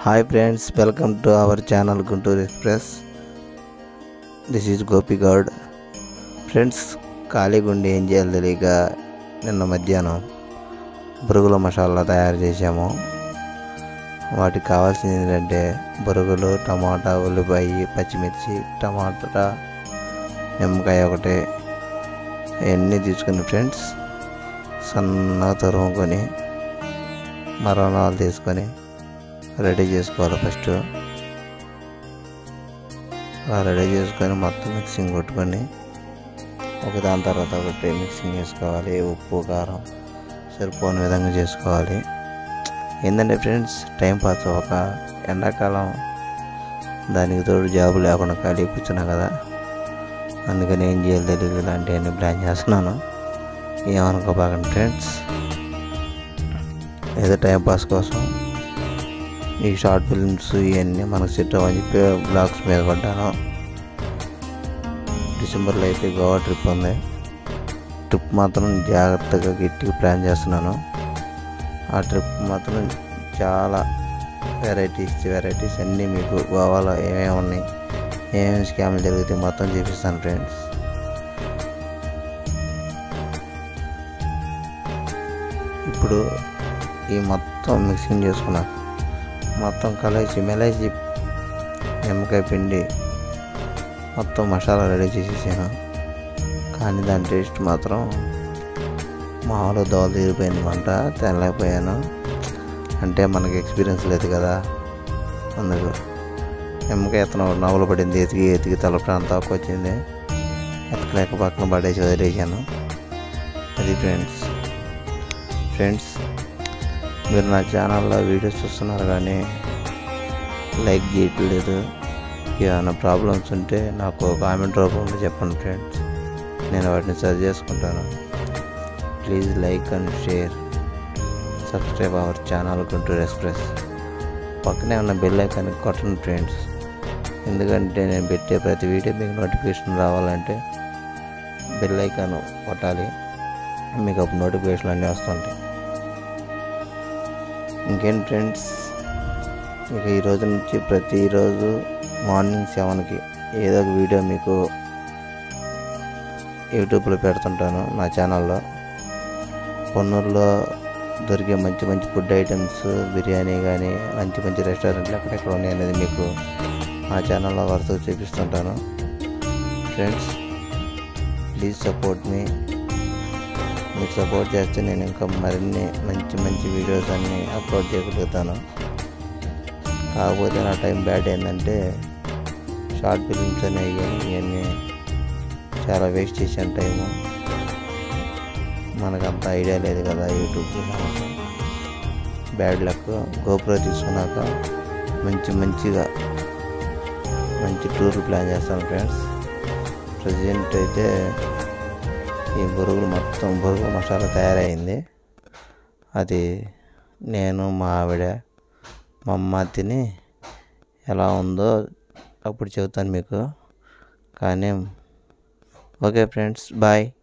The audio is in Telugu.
hi friends welcome to our channel Guntur express this is గోపిగౌడ్ friends ఖాళీగా ఉండి ఏం చేయాలి తెలియక నిన్న మధ్యాహ్నం బురుగుల మసాలా తయారు చేసాము వాటికి కావాల్సింది ఏంటంటే బురుగులు టమాటా ఉల్లిపాయ పచ్చిమిర్చి టమాటా నిమ్మకాయ ఒకటి ఇవన్నీ తీసుకుని ఫ్రెండ్స్ సన్నగా తురుముకొని మరణాలు తీసుకొని రెడీ చేసుకోవాలి ఫస్ట్ అలా రెడీ చేసుకొని మొత్తం మిక్సింగ్ కొట్టుకొని ఒక దాని తర్వాత ఒకటి మిక్సింగ్ చేసుకోవాలి ఉప్పు కారం సరిపోని విధంగా చేసుకోవాలి ఏంటంటే ఫ్రెండ్స్ టైం పాస్ ఒక ఎండాకాలం దానికి తోడు జాబు లేకుండా ఖాళీ కూర్చున్నా కదా అందుకని ఏం చేయాలి తెలియదు ఇలాంటివన్నీ ప్లాన్ చేస్తున్నాను ఏమనుకోబాకండి ఫ్రెండ్స్ ఏదో టైం పాస్ కోసం ఈ షార్ట్ ఫిల్మ్స్ ఇవన్నీ మనకు సెట్ అవ్వని చెప్పి బ్లాగ్స్ మీద పడ్డాను డిసెంబర్లో అయితే గోవా ట్రిప్ ఉంది ట్రిప్ మాత్రం జాగ్రత్తగా గట్టిగా ప్లాన్ చేస్తున్నాను ఆ ట్రిప్ మాత్రం చాలా వెరైటీస్ వెరైటీస్ అన్నీ మీకు గోవాలో ఏమేమి ఉన్నాయి ఏమేమి స్కామ్లు జరుగుతాయి మొత్తం చూపిస్తాను ఫ్రెండ్స్ ఇప్పుడు ఈ మొత్తం మిక్సింగ్ చేసుకున్నా మొత్తం కలసి మెలేసి నిమ్మకాయ పిండి మొత్తం మసాలా రెడీ చేసేసాను కానీ దాని టేస్ట్ మాత్రం మామూలు దోల తీరిపోయింది వంట తినలేకపోయాను అంటే మనకి ఎక్స్పీరియన్స్ లేదు కదా అందుకు నిమ్మకాయ ఎత్తన నవ్వులు పడింది ఎతికి ఎతికి తల ప్రాంతం వచ్చింది ఎతకలేక పక్కన పడేసి వదిలేసాను అది ఫ్రెండ్స్ ఫ్రెండ్స్ మీరు నా ఛానల్లో వీడియోస్ చూస్తున్నారు కానీ లైక్ చేయట్లేదు ఏమైనా ప్రాబ్లమ్స్ ఉంటే నాకు కామెంట్ రూపంలో చెప్పండి ఫ్రెండ్స్ నేను వాటిని సరి చేసుకుంటాను please like and share subscribe our channel Guntur express పక్కనే ఉన్న బెల్ ఐకాన్ కొట్టండి ఫ్రెండ్స్ ఎందుకంటే నేను పెట్టే ప్రతి వీడియో మీకు నోటిఫికేషన్ రావాలంటే బెల్ ఐకాన్ కొట్టాలి మీకు అప్పుడు నోటిఫికేషన్లు అన్నీ వస్తుంటాయి ఇంకేం ఫ్రెండ్స్ ఇక ఈ రోజు నుంచి ప్రతిరోజు మార్నింగ్ సెవెన్కి ఏదో ఒక వీడియో మీకు యూట్యూబ్లో పెడుతుంటాను నా ఛానల్లో పొన్నూరులో దొరికే మంచి మంచి ఫుడ్ ఐటమ్స్ బిర్యానీ కానీ మంచి మంచి రెస్టారెంట్లు ఎక్కడెక్కడ ఉన్నాయి అనేది మీకు నా ఛానల్లో వరుసగా చూపిస్తుంటాను ఫ్రెండ్స్ ప్లీజ్ సపోర్ట్ మీ మీరు సపోర్ట్ చేస్తే నేను ఇంకా మరిన్ని మంచి మంచి వీడియోస్ అన్నీ అప్లోడ్ చేయగలుగుతాను కాకపోతే నా టైం బ్యాడ్ ఏంటంటే షార్ట్ ఫిలిమ్స్ అనేవి ఇవన్నీ చాలా వేస్ట్ చేశాను టైము మనకు అంత ఐడియా లేదు కదా యూట్యూబ్ బ్యాడ్ లక్ గోప్రో తీసుకున్నాక మంచి మంచిగా మంచి టూర్ ప్లాన్ చేస్తాను ఫ్రెండ్స్ ప్రజెంట్ అయితే ఈ బొరుగులు మొత్తం బొరుగు మసాలా తయారైంది అది నేను మా ఆవిడ మా అమ్మ తిని ఎలా ఉందో అప్పుడు చెబుతాను మీకు కానీ ఓకే ఫ్రెండ్స్ బాయ్